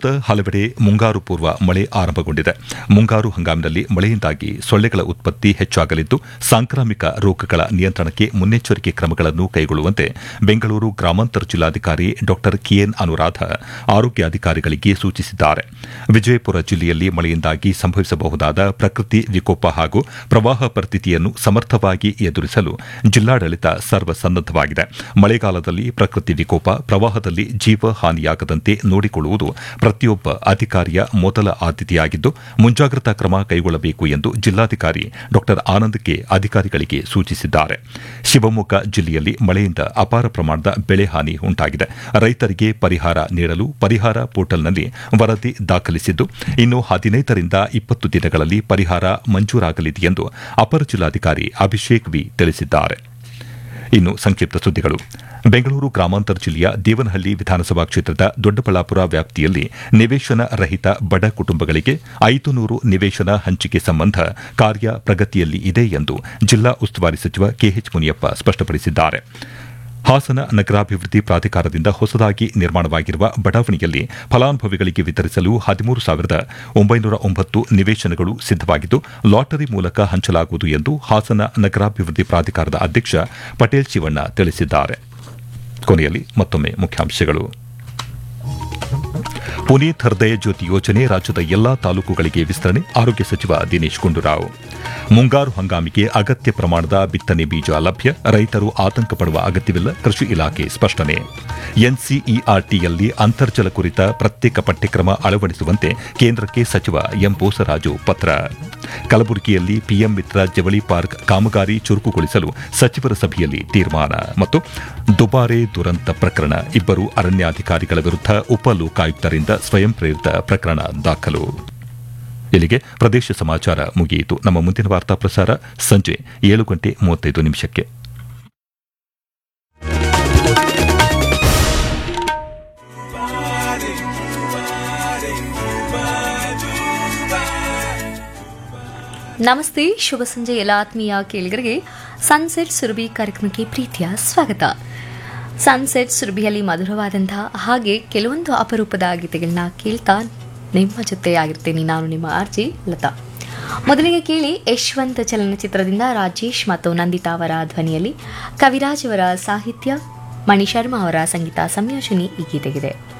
ರಾಜ್ಯದ ಹಲವೆಡೆ ಮುಂಗಾರು ಪೂರ್ವ ಮಳೆ ಆರಂಭಗೊಂಡಿದೆ ಮುಂಗಾರು ಹಂಗಾಮಿನಲ್ಲಿ ಮಳೆಯಿಂದಾಗಿ ಸೊಳ್ಳೆಗಳ ಉತ್ಪತ್ತಿ ಹೆಚ್ಚಾಗಲಿದ್ದು ಸಾಂಕ್ರಾಮಿಕ ರೋಗಗಳ ನಿಯಂತ್ರಣಕ್ಕೆ ಮುನ್ನೆಚ್ಚರಿಕೆ ಕ್ರಮಗಳನ್ನು ಕೈಗೊಳ್ಳುವಂತೆ ಬೆಂಗಳೂರು ಗ್ರಾಮಾಂತರ ಜಿಲ್ಲಾಧಿಕಾರಿ ಡಾ ಕೆಎನ್ ಅನುರಾಧ ಆರೋಗ್ಯಾಧಿಕಾರಿಗಳಿಗೆ ಸೂಚಿಸಿದ್ದಾರೆ ವಿಜಯಪುರ ಜಿಲ್ಲೆಯಲ್ಲಿ ಮಳೆಯಿಂದಾಗಿ ಸಂಭವಿಸಬಹುದಾದ ಪ್ರಕೃತಿ ವಿಕೋಪ ಹಾಗೂ ಪ್ರವಾಹ ಪರಿಸ್ಥಿತಿಯನ್ನು ಸಮರ್ಥವಾಗಿ ಎದುರಿಸಲು ಜಿಲ್ಲಾಡಳಿತ ಸರ್ವಸನ್ನದ್ದವಾಗಿದೆ ಮಳೆಗಾಲದಲ್ಲಿ ಪ್ರಕೃತಿ ವಿಕೋಪ ಪ್ರವಾಹದಲ್ಲಿ ಜೀವ ಹಾನಿಯಾಗದಂತೆ ನೋಡಿಕೊಳ್ಳುವುದು ಪ್ರತಿಯೊಬ್ಬ ಅಧಿಕಾರಿಯ ಮೊದಲ ಆದ್ಯತೆಯಾಗಿದ್ದು ಮುಂಜಾಗ್ರತಾ ಕ್ರಮ ಕೈಗೊಳ್ಳಬೇಕು ಎಂದು ಜಿಲ್ಲಾಧಿಕಾರಿ ಡಾ ಆನಂದ್ ಕೆ ಅಧಿಕಾರಿಗಳಿಗೆ ಸೂಚಿಸಿದ್ದಾರೆ ಶಿವಮೊಗ್ಗ ಜಿಲ್ಲೆಯಲ್ಲಿ ಮಳೆಯಿಂದ ಅಪಾರ ಪ್ರಮಾಣದ ಬೆಳೆ ಹಾನಿ ಉಂಟಾಗಿದೆ ರೈತರಿಗೆ ಪರಿಹಾರ ನೀಡಲು ಪರಿಹಾರ ಪೋರ್ಟಲ್ನಲ್ಲಿ ವರದಿ ದಾಖಲಿಸಿದ್ದು ಇನ್ನು ಹದಿನೈದರಿಂದ ಇಪ್ಪತ್ತು ದಿನಗಳಲ್ಲಿ ಪರಿಹಾರ ಮಂಜೂರಾಗಲಿದೆ ಎಂದು ಅಪರ ಜಿಲ್ಲಾಧಿಕಾರಿ ಅಭಿಷೇಕ್ ವಿ ತಿಳಿಸಿದ್ದಾರೆ ಇನ್ನು ಸಂಕ್ಷಿಪ್ತ ಸುದ್ದಿಗಳು ಬೆಂಗಳೂರು ಗ್ರಾಮಾಂತರ ಜಿಲ್ಲೆಯ ದೇವನಹಳ್ಳಿ ವಿಧಾನಸಭಾ ಕ್ಷೇತ್ರದ ದೊಡ್ಡಬಳ್ಳಾಪುರ ವ್ಯಾಪ್ತಿಯಲ್ಲಿ ನಿವೇಶನ ರಹಿತ ಬಡ ಕುಟುಂಬಗಳಿಗೆ ಐದು ನೂರು ನಿವೇಶನ ಹಂಚಿಕೆ ಸಂಬಂಧ ಕಾರ್ಯ ಪ್ರಗತಿಯಲ್ಲಿ ಇದೆ ಎಂದು ಜಿಲ್ಲಾ ಉಸ್ತುವಾರಿ ಸಚಿವ ಕೆಎಚ್ ಮುನಿಯಪ್ಪ ಸ್ಪಷ್ಟಪಡಿಸಿದ್ದಾರೆ ಹಾಸನ ನಗರಾಭಿವೃದ್ಧಿ ಪ್ರಾಧಿಕಾರದಿಂದ ಹೊಸದಾಗಿ ನಿರ್ಮಾಣವಾಗಿರುವ ಬಡಾವಣೆಯಲ್ಲಿ ಫಲಾನುಭವಿಗಳಿಗೆ ವಿತರಿಸಲು ಹದಿಮೂರು ಸಾವಿರದ ಒಂಬೈನೂರ ಒಂಬತ್ತು ನಿವೇಶನಗಳು ಸಿದ್ದವಾಗಿದ್ದು ಲಾಟರಿ ಮೂಲಕ ಹಂಚಲಾಗುವುದು ಎಂದು ಹಾಸನ ನಗರಾಭಿವೃದ್ಧಿ ಪ್ರಾಧಿಕಾರದ ಅಧ್ಯಕ್ಷ ಪಟೇಲ್ ಶಿವಣ್ಣ ತಿಳಿಸಿದ್ದಾರೆ ಕೊನೆಯಲ್ಲಿ ಮತ್ತೊಮ್ಮೆ ಮುಖ್ಯಾಂಶಗಳು ಪುನೀತ್ ಹೃದಯ ಜ್ಯೋತಿ ಯೋಜನೆ ರಾಜ್ಯದ ಎಲ್ಲಾ ತಾಲೂಕುಗಳಿಗೆ ವಿಸ್ತರಣೆ ಆರೋಗ್ಯ ಸಚಿವ ದಿನೇಶ್ ಗುಂಡೂರಾವ್ ಮುಂಗಾರು ಹಂಗಾಮಿಗೆ ಅಗತ್ಯ ಪ್ರಮಾಣದ ಬಿತ್ತನೆ ಬೀಜ ಲಭ್ಯ ರೈತರು ಆತಂಕ ಪಡುವ ಅಗತ್ಯವಿಲ್ಲ ಕೃಷಿ ಇಲಾಖೆ ಸ್ಪಷ್ಟನೆ ಎನ್ಸಿಇಆರ್ಟಿಯಲ್ಲಿ ಅಂತರ್ಜಲ ಕುರಿತ ಪ್ರತ್ಯೇಕ ಪಠ್ಯಕ್ರಮ ಅಳವಡಿಸುವಂತೆ ಕೇಂದ್ರಕ್ಕೆ ಸಚಿವ ಎಂ ಬೋಸರಾಜು ಪತ್ರ ಕಲಬುರಗಿಯಲ್ಲಿ ಪಿಎಂ ಮಿತ್ರ ಜವಳಿ ಪಾರ್ಕ್ ಕಾಮಗಾರಿ ಚುರುಕುಗೊಳಿಸಲು ಸಚಿವರ ಸಭೆಯಲ್ಲಿ ತೀರ್ಮಾನ ಮತ್ತು ದುಬಾರೆ ದುರಂತ ಪ್ರಕರಣ ಇಬ್ಬರು ಅರಣ್ಯಾಧಿಕಾರಿಗಳ ವಿರುದ್ಧ ಉಪ ಲೋಕಾಯುಕ್ತರಿಂದ ಸ್ವಯಂ ಪ್ರೇರಿತ ಪ್ರಕರಣ ದಾಖಲು ಇಲ್ಲಿಗೆ ಪ್ರದೇಶ ಸಮಾಚಾರ ಮುಗಿಯಿತು ನಮ್ಮ ಮುಂದಿನ ವಾರ್ತಾ ಪ್ರಸಾರ ಸಂಜೆ ಏಳು ಗಂಟೆ ಮೂವತ್ತೈದು ನಿಮಿಷಕ್ಕೆ ನಮಸ್ತೆ ಶುಭ ಸಂಜೆ ಎಲ್ಲ ಆತ್ಮೀಯ ಕೇಳಿಗರಿಗೆ ಸನ್ಸೆಟ್ ಸುರಭಿ ಕಾರ್ಯಕ್ರಮಕ್ಕೆ ಪ್ರೀತಿಯ ಸ್ವಾಗತ ಸನ್ಸೆಟ್ ಸುರಭಿಯಲ್ಲಿ ಮಧುರವಾದಂತಹ ಹಾಗೆ ಕೆಲವೊಂದು ಅಪರೂಪದ ಗೀತೆಗಳನ್ನ ಕೇಳ್ತಾ ನಿಮ್ಮ ಜೊತೆ ಆಗಿರ್ತೇನೆ ನಾನು ನಿಮ್ಮ ಆರ್ಜಿ ಲತಾ ಮೊದಲಿಗೆ ಕೇಳಿ ಯಶವಂತ ಚಲನಚಿತ್ರದಿಂದ ರಾಜೇಶ್ ಮತ್ತು ನಂದಿತಾ ಅವರ ಧ್ವನಿಯಲ್ಲಿ ಕವಿರಾಜ್ ಅವರ ಸಾಹಿತ್ಯ ಮಣಿ ಶರ್ಮಾ ಅವರ ಸಂಗೀತ ಸಂಯೋಜನೆ ಈ ಗೀತೆಗಿದೆ